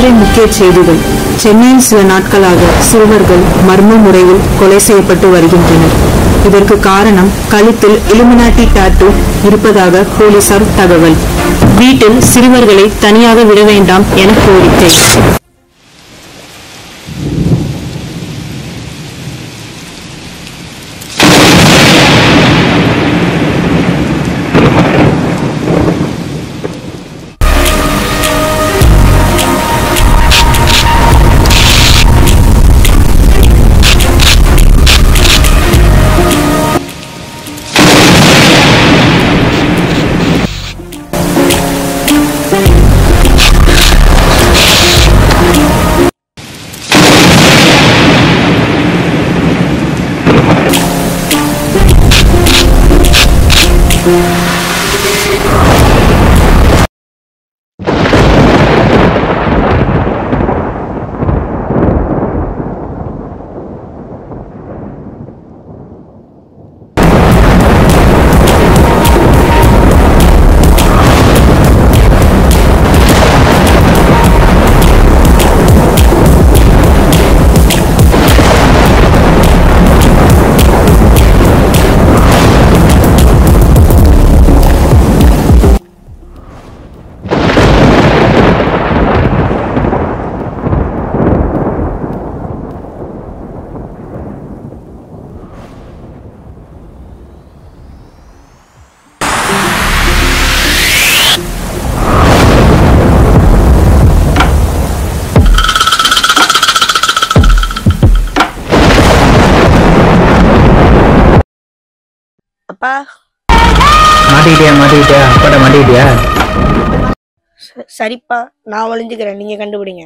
இன்றைய முக்கிய செய்திகள் சென்னையில் சில நாட்களாக சிறுவர்கள் மர்ம முறையில் கொலை செய்யப்பட்டு வருகின்றனர் இதற்கு காரணம் கழுத்தில் இலுமினாட்டி டாட்டூ இருப்பதாக போலீசார் தகவல் வீட்டில் சிறுவர்களை தனியாக விட வேண்டாம் என கோரிக்கை அப்பா மாட்டிக்கிட்டியா மாட்டிக்கிட்டியா அப்பாட்ட மாட்டிக்கிட்டியா ச- சரிப்பா நான் ஒளிஞ்சுக்கிறேன் நீங்க கண்டுபிடிங்க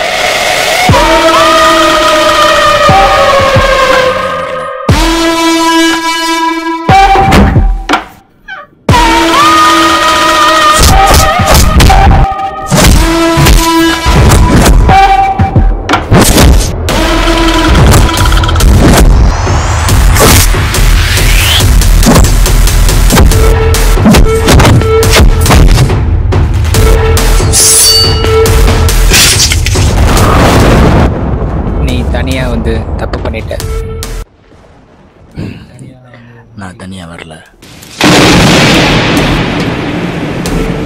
நீ தனியா வந்து தப்பு பண்ணிட்ட நான் தனியாக வரல